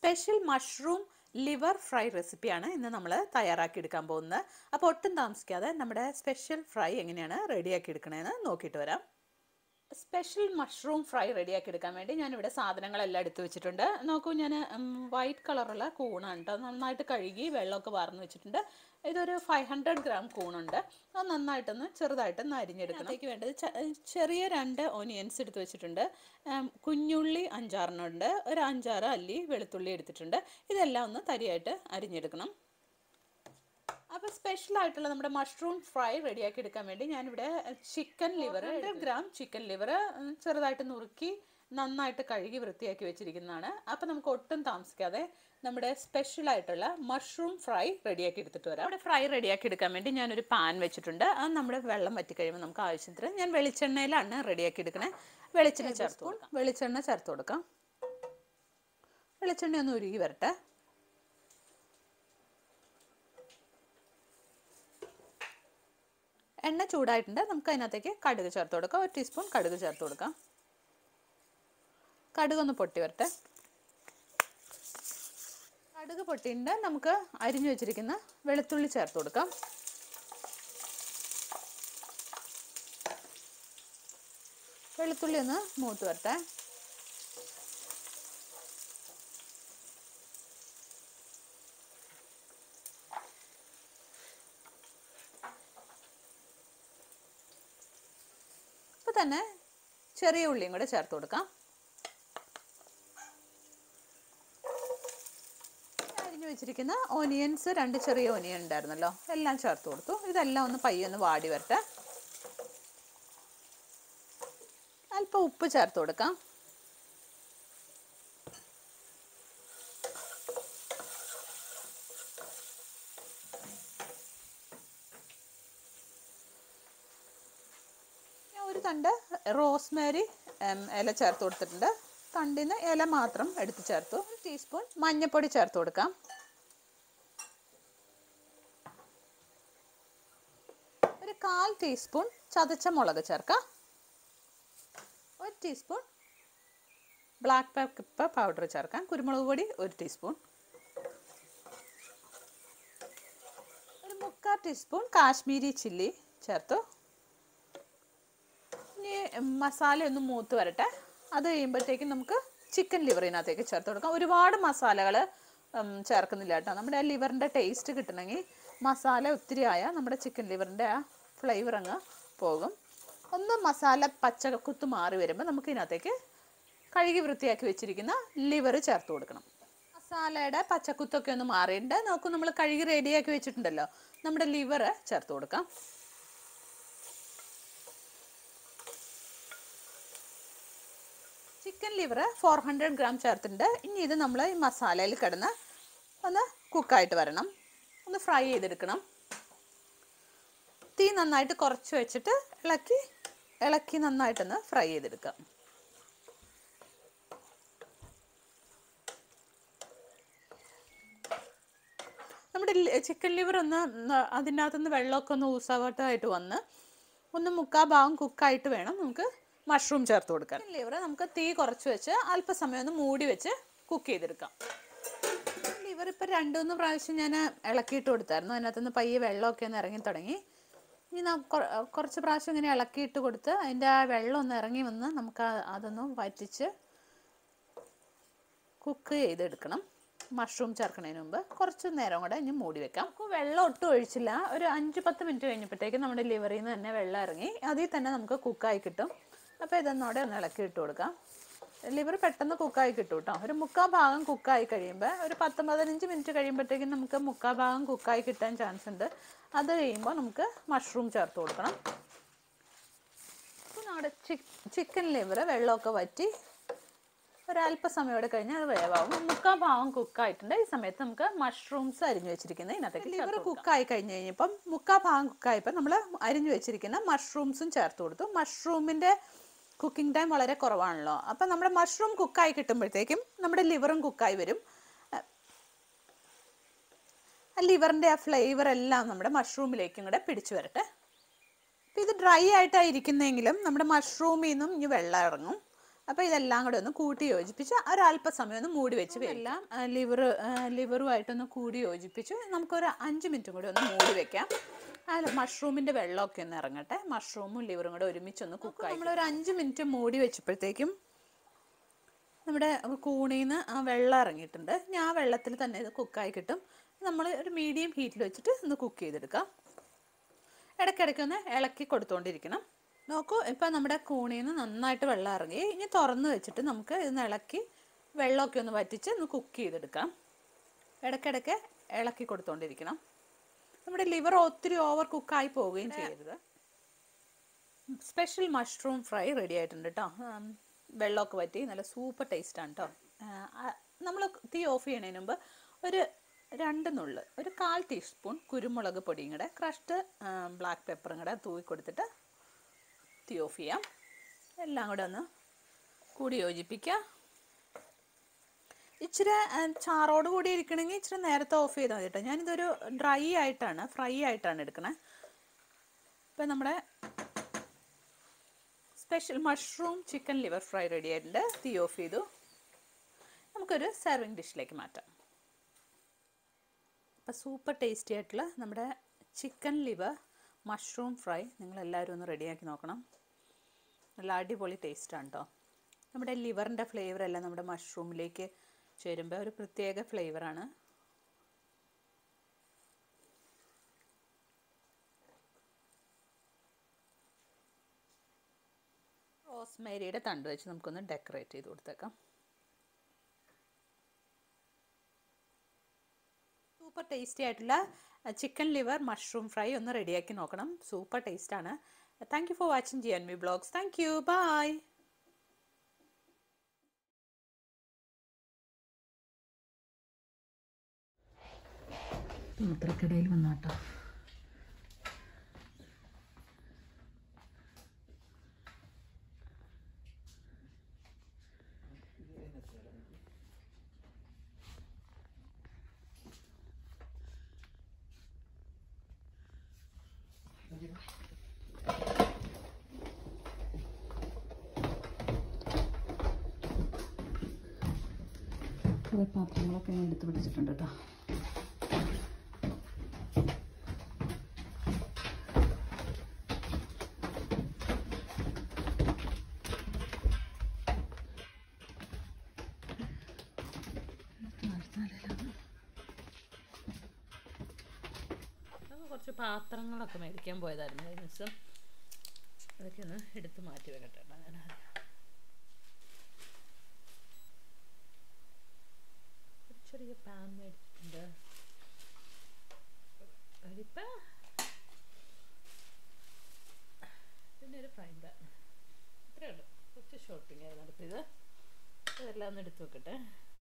special mushroom liver fry റെസിപ്പിയാണ് ഇന്ന് നമ്മൾ തയ്യാറാക്കി എടുക്കാൻ പോകുന്നത് അപ്പോൾ ഒട്ടും താമസിക്കാതെ നമ്മുടെ സ്പെഷ്യൽ ഫ്രൈ എങ്ങനെയാണ് റെഡിയാക്കി എടുക്കണതെന്ന് നോക്കിയിട്ട് വരാം സ്പെഷ്യൽ മഷ്റൂം ഫ്രൈ റെഡിയാക്കി എടുക്കാൻ വേണ്ടി ഞാനിവിടെ സാധനങ്ങളെല്ലാം എടുത്തു വെച്ചിട്ടുണ്ട് നോക്കൂ ഞാൻ വൈറ്റ് കളറുള്ള കൂണാണ് കേട്ടോ നന്നായിട്ട് കഴുകി വെള്ളമൊക്കെ വാർന്ന് വെച്ചിട്ടുണ്ട് ഇതൊരു ഫൈവ് ഹൺഡ്രഡ് ഗ്രാം കൂണുണ്ട് അത് നന്നായിട്ടൊന്ന് ചെറുതായിട്ടൊന്ന് അരിഞ്ഞെടുക്കണം അതിലേക്ക് വേണ്ടത് ചെ- ചെറിയ രണ്ട് ഓനിയൻസ് എടുത്ത് വെച്ചിട്ടുണ്ട് ഉം, കുഞ്ഞുള്ളി അഞ്ചാറെണ്ണമുണ്ട് ഒരു അഞ്ചാറ് അല്ലി വെളുത്തുള്ളി എടുത്തിട്ടുണ്ട് ഇതെല്ലാം ഒന്ന് തരിയായിട്ട് അരിഞ്ഞെടുക്കണം അപ്പോൾ സ്പെഷ്യൽ ആയിട്ടുള്ള നമ്മുടെ മഷ്റൂം ഫ്രൈ റെഡിയാക്കി എടുക്കാൻ വേണ്ടി ഞാനിവിടെ chicken liver hundred gram chicken liver ചെറുതായിട്ട് നുറുക്കി നന്നായിട്ട് കഴുകി വൃത്തിയാക്കി വെച്ചിരിക്കുന്നതാണ് അപ്പോൾ നമുക്ക് ഒട്ടും താമസിക്കാതെ നമ്മുടെ സ്പെഷ്യൽ ആയിട്ടുള്ള മഷ്റൂം ഫ്രൈ റെഡിയാക്കി എടുത്തിട്ട് വരാം അവിടെ ഫ്രൈ റെഡിയാക്കി എടുക്കാൻ വേണ്ടി ഞാനൊരു പാൻ വെച്ചിട്ടുണ്ട് അത് നമ്മുടെ വെള്ളം വറ്റി കഴിയുമ്പോൾ നമുക്ക് ആവശ്യത്തിന് ഞാൻ വെളിച്ചെണ്ണയിലാണ് റെഡിയാക്കി എടുക്കണേ വെളിച്ചെണ്ണ ചേർത്ത് കൊടുക്കാം വെളിച്ചെണ്ണ ചേർത്ത് കൊടുക്കാം വെളിച്ചെണ്ണ ഒന്ന് ഉരുകി വരട്ടെ എണ്ണ ചൂടായിട്ടുണ്ട് നമുക്ക് അതിനകത്തേക്ക് കടുക് ചേർത്ത് കൊടുക്കാം ഒരു ടീസ്പൂൺ കടുക് ചേർത്ത് കൊടുക്കാം കടുക് ഒന്ന് പൊട്ടി വരട്ടെ കടുക് പൊട്ടിയിട്ടുണ്ട് നമുക്ക് അരിഞ്ഞു വെച്ചിരിക്കുന്ന വെളുത്തുള്ളി ചേർത്ത് കൊടുക്കാം വെളുത്തുള്ളി ഒന്ന് മൂത്ത് വരട്ടെ അപ്പോൾ തന്നെ ചെറിയ ഉള്ളിയും കൂടെ ചേർത്ത് കൊടുക്കാം അരിഞ്ഞു വെച്ചിരിക്കുന്ന ഓനിയൻസ് രണ്ട് ചെറിയ ഓനിയൻ ഉണ്ടായിരുന്നല്ലോ എല്ലാം ചേർത്ത് കൊടുത്തു ഇതെല്ലാം ഒന്ന് പയ്യെ ഒന്ന് വാടി വരട്ടെ അല്പം ഉപ്പ് ചേർത്ത് കൊടുക്കാം ഞാൻ ഒരു തണ്ട് റോസ്മേരി ഉം, ഇല ചേർത്ത് കൊടുത്തിട്ടുണ്ട് തണ്ടിന് ഇല മാത്രം എടുത്ത് ചേർത്തു ഒരു ടീസ്പൂൺ മഞ്ഞൾപ്പൊടി ചേർത്ത് കൊടുക്കാം ഒരു കാൽ ടീസ്പൂൺ ചതച്ച മുളക് ചേർക്കാം ഒരു ടീസ്പൂൺ ബ്ലാക്ക് പെപ്പർ പൗഡർ ചേർക്കാം കുരുമുളക് പൊടി ഒരു ടീസ്പൂൺ ഒരു മുക്കാൽ ടീസ്പൂൺ കാശ്മീരി ചില്ലി ചേർത്തു ഇനി മസാല ഒന്ന് മൂത്ത് വരട്ടെ അത് കഴിയുമ്പോഴത്തേക്കും നമുക്ക് ചിക്കൻ ലിവറിനകത്തേക്ക് ചേർത്ത് കൊടുക്കാം ഒരുപാട് മസാലകൾ ചേർക്കുന്നില്ല കേട്ടോ നമ്മുടെ ആ ലിവറിൻ്റെ ടേസ്റ്റ് കിട്ടണമെങ്കിൽ മസാല ഒത്തിരി ആയാൽ നമ്മുടെ ചിക്കൻ ലിവറിൻ്റെ ആ ഫ്ലേവർ അങ്ങ് പോകും ഒന്ന് മസാല പച്ച കുത്ത് മാറി വരുമ്പോൾ നമുക്ക് ഇതിനകത്തേക്ക് കഴുകി വൃത്തിയാക്കി വെച്ചിരിക്കുന്ന ലിവർ ചേർത്ത് കൊടുക്കണം മസാലയുടെ പച്ചക്കുത്തൊക്കെ ഒന്ന് മാറിയിട്ടുണ്ട് നോക്കൂ നമ്മൾ കഴുകി റെഡിയാക്കി വെച്ചിട്ടുണ്ടല്ലോ നമ്മുടെ ലിവർ ചേർത്ത് കൊടുക്കാം chicken liver four hundred gram ചേർത്തിട്ടുണ്ട് ഇനി ഇത് നമ്മൾ ഈ മസാലയിൽ കിടന്ന് ഒന്ന് കുക്കായിട്ട് വരണം ഒന്ന് ഫ്രൈ ചെയ്തെടുക്കണം തീ നന്നായിട്ട് കുറച്ച് വെച്ചിട്ട് ഇളക്കി ഇളക്കി നന്നായിട്ടൊന്ന് ഫ്രൈ ചെയ്തെടുക്കാം നമ്മുടെ ചിക്കൻ ലിവർ ഒന്ന് ന- അതിനകത്തുനിന്ന് വെള്ളമൊക്കെ ഒന്ന് ഊസാവട്ടമായിട്ട് വന്ന് ഒന്ന് മുക്കാ ഭാഗം കുക്കായിട്ട് വേണം നമുക്ക് മഷ്റൂം ചേർത്ത് കൊടുക്കാൻ ലിവർ നമുക്ക് തീ കുറച്ച് വെച്ച് അല്പസമയം ഒന്ന് മൂടി വെച്ച് കുക്ക് ചെയ്തെടുക്കാം ലിവർ ഇപ്പോൾ രണ്ട് മൂന്ന് പ്രാവശ്യം ഞാൻ ഇളക്കിയിട്ട് കൊടുത്തായിരുന്നു അതിനകത്തുനിന്ന് പയ്യെ വെള്ളമൊക്കെ ഒന്ന് ഇറങ്ങി തുടങ്ങി ഇനി നാം കൊ- കുറച്ച് പ്രാവശ്യം ഇങ്ങനെ ഇളക്കിയിട്ട് കൊടുത്ത് അതിൻ്റെ ആ വെള്ളം ഒന്ന് ഇറങ്ങി വന്ന് നമുക്ക് ആ- അതൊന്ന് വറ്റിച്ച് കുക്ക് ചെയ്തെടുക്കണം മഷ്റൂം ചേർക്കുന്നതിന് മുമ്പ് കുറച്ച് നേരം കൂടെ ഇനി മൂടി വെക്കാം നമുക്ക് വെള്ളം ഒട്ടും ഒഴിച്ചില്ല ഒരു അഞ്ച് പത്ത് മിനിറ്റ് കഴിഞ്ഞപ്പോഴത്തേക്കും നമ്മുടെ ലിവറിൽ നിന്ന് തന്നെ വെള്ളം ഇറങ്ങി അതിൽ തന്നെ നമുക്ക് കുക്കായി കിട്ടും അപ്പോൾ ഇതൊന്നോടെ ഒന്ന് ഇളക്കി ഇട്ട് കൊടുക്കാം ലിവർ പെട്ടെന്ന് കുക്കായി കിട്ടും കേട്ടോ ഒരു മുക്കാൽ ഭാഗം കുക്കായി കഴിയുമ്പോൾ ഒരു പത്ത് പതിനഞ്ച് മിനിറ്റ് കഴിയുമ്പോഴത്തേക്കും നമുക്ക് മുക്കാൽ ഭാഗം കുക്കായി കിട്ടാൻ ചാൻസ് ഉണ്ട് അത് കഴിയുമ്പോൾ നമുക്ക് മഷ്റൂം ചേർത്ത് കൊടുക്കണം അപ്പോൾ നമ്മുടെ ചിക്കൻ ലിവർ വെള്ളമൊക്കെ വറ്റി ഒരല്പസമയം കൂടെ കഴിഞ്ഞാൽ അത് വേവാകും മുക്കാൽ ഭാഗം കുക്കായിട്ടുണ്ട് ഈ സമയത്ത് നമുക്ക് മഷ്റൂംസ് അരിഞ്ഞു വെച്ചിരിക്കുന്നത് ഇതിനകത്തേക്ക് ലിവർ കുക്കായി കഴിഞ്ഞ് കഴിഞ്ഞപ്പം മുക്കാൽ ഭാഗം കുക്കായപ്പോൾ നമ്മൾ അരിഞ്ഞു വെച്ചിരിക്കുന്ന മഷ്റൂംസും ചേർത്ത് കൊടുത്തു മഷ്റൂമിൻ്റെ കുക്കിംഗ് ടൈം വളരെ കുറവാണല്ലോ അപ്പം നമ്മുടെ മഷ്റൂം കുക്കായി കിട്ടുമ്പോഴത്തേക്കും നമ്മുടെ ലിവറും കുക്കായി വരും ആ ലിവറിൻ്റെ ആ ഫ്ലേവർ എല്ലാം നമ്മുടെ മഷ്റൂമിലേക്കും കൂടെ പിടിച്ചു വരട്ടെ അപ്പം ഇത് ഡ്രൈ ആയിട്ടാണ് ഇരിക്കുന്നതെങ്കിലും നമ്മുടെ മഷ്റൂമിൽ നിന്നും ഇനി വെള്ളം ഇറങ്ങും അപ്പോൾ ഇതെല്ലാം കൂടെ ഒന്ന് കൂട്ടി യോജിപ്പിച്ച് ഒരല്പസമയം ഒന്ന് മൂടി വെച്ച് എല്ലാം ലിവർ ലിവറുമായിട്ടൊന്ന് കൂടി യോജിപ്പിച്ച് നമുക്കൊരു അഞ്ച് മിനിറ്റും കൂടി ഒന്ന് മൂടി വെക്കാം അതിൽ മഷ്റൂമിൻ്റെ വെള്ളമൊക്കെ ഒന്ന് ഇറങ്ങട്ടെ മഷ്റൂമും ലിവറും കൂടെ ഒരുമിച്ചൊന്ന് കുക്കായി നമ്മളൊരു അഞ്ച് മിനിറ്റ് മൂടി വെച്ചപ്പോഴത്തേക്കും നമ്മുടെ കൂണിൽ നിന്ന് ആ വെള്ളം ഇറങ്ങിയിട്ടുണ്ട് ഇനി ആ വെള്ളത്തിൽ തന്നെ ഇത് കുക്കായി കിട്ടും നമ്മൾ ഒരു മീഡിയം ഹീറ്റിൽ വെച്ചിട്ട് ഒന്ന് കുക്ക് ചെയ്തെടുക്കാം ഇടയ്ക്കിടയ്ക്ക് ഒന്ന് ഇളക്കി കൊടുത്തുകൊണ്ടിരിക്കണം നോക്കൂ ഇപ്പം നമ്മുടെ കൂണിൽ നിന്ന് നന്നായിട്ട് വെള്ളം ഇറങ്ങി ഇനി തുറന്ന് വെച്ചിട്ട് നമുക്ക് ഇന്ന് ഇളക്കി വെള്ളമൊക്കെ ഒന്ന് വറ്റിച്ച് ഒന്ന് കുക്ക് ചെയ്തെടുക്കാം ഇടയ്ക്കിടയ്ക്ക് ഇളക്കി കൊടുത്തുകൊണ്ടിരിക്കണം നമ്മുടെ ലിവർ ഒത്തിരി ഓവർ കുക്കായി പോവുകയും ചെയ്യരുത് സ്പെഷ്യൽ മഷ്റൂം ഫ്രൈ റെഡി ആയിട്ടുണ്ട് കേട്ടോ വെള്ളമൊക്കെ വറ്റി നല്ല സൂപ്പർ ടേസ്റ്റാണ് കേട്ടോ നമ്മൾ തീ ഓഫ് ചെയ്യണതിന് മുമ്പ് ഒരു രണ്ട് നുള്ള് ഒരു കാൽ ടീസ്പൂൺ കുരുമുളക് പൊടിയും കൂടെ ക്രഷ്ഡ് ബ്ലാക്ക് പെപ്പറും കൂടെ തൂവി കൊടുത്തിട്ട് തീ ഓഫ് ചെയ്യാം എല്ലാം കൂടെ ഒന്ന് കൂടി യോജിപ്പിക്കുക ഇച്ചിരി ആ, ചാറോട് കൂടി ഇരിക്കണമെങ്കിൽ ഇച്ചിരി നേരത്തെ ഓഫ് ചെയ്താൽ മതി കേട്ടോ ഞാനിതൊരു ഡ്രൈ ആയിട്ടാണ് ഫ്രൈ ആയിട്ടാണ് എടുക്കണേ ഇപ്പം നമ്മുടെ special mushroom chicken liver fry ready ആയിട്ടുണ്ട് തീ ഓഫ് ചെയ്തു നമുക്കൊരു സെർവിങ് ഡിഷിലേക്ക് മാറ്റാം അപ്പോൾ സൂപ്പർ ടേസ്റ്റി ആയിട്ടുള്ള നമ്മുടെ ചിക്കൻ ലിവർ മഷ്റൂം ഫ്രൈ നിങ്ങളെല്ലാവരും ഒന്ന് റെഡിയാക്കി നോക്കണം നല്ല അടിപൊളി ടേസ്റ്റാണ് കേട്ടോ നമ്മുടെ ലിവറിൻ്റെ ഫ്ലേവറെല്ലാം നമ്മുടെ മഷ്റൂമിലേക്ക് ചേരുമ്പോൾ ഒരു പ്രത്യേക ഫ്ലേവറാണ് റോസ്മേരിയുടെ തണ്ട് വെച്ച് നമുക്കൊന്ന് ഡെക്കറേറ്റ് ചെയ്ത് കൊടുത്തേക്കാം സൂപ്പർ ടേസ്റ്റി ആയിട്ടുള്ള ചിക്കൻ ലിവർ മഷ്റൂം ഫ്രൈ ഒന്ന് റെഡിയാക്കി നോക്കണം സൂപ്പർ ടേസ്റ്റാണ് thank you for watching G N V blogs thank you bye പാത്രക്കടയിൽ വന്നാട്ടോ കുറേ പാത്രങ്ങളൊക്കെ ഞാൻ എടുത്ത് പിടിച്ചിട്ടുണ്ട് കേട്ടോ അപ്പോൾ കുറച്ച് പാത്രങ്ങളൊക്കെ മേടിക്കാൻ പോയതായിരുന്നു കഴിഞ്ഞ ദിവസം അതൊക്കെ ഒന്ന് എടുത്ത് മാറ്റി വെക്കട്ടെ കേട്ടോ ഞാൻ ഒരു ചെറിയ പാൻ മേടിച്ചിട്ടുണ്ട് അരിപ്പ പിന്നെ ഒരു ഫ്രൈ പാൻ ഇത്രയേ ഉള്ളൂ കുറച്ച് ഷോപ്പിംഗ് ആയിരുന്നു അടുത്തത് ഇതെല്ലാം ഒന്ന് എടുത്ത് വെക്കട്ടെ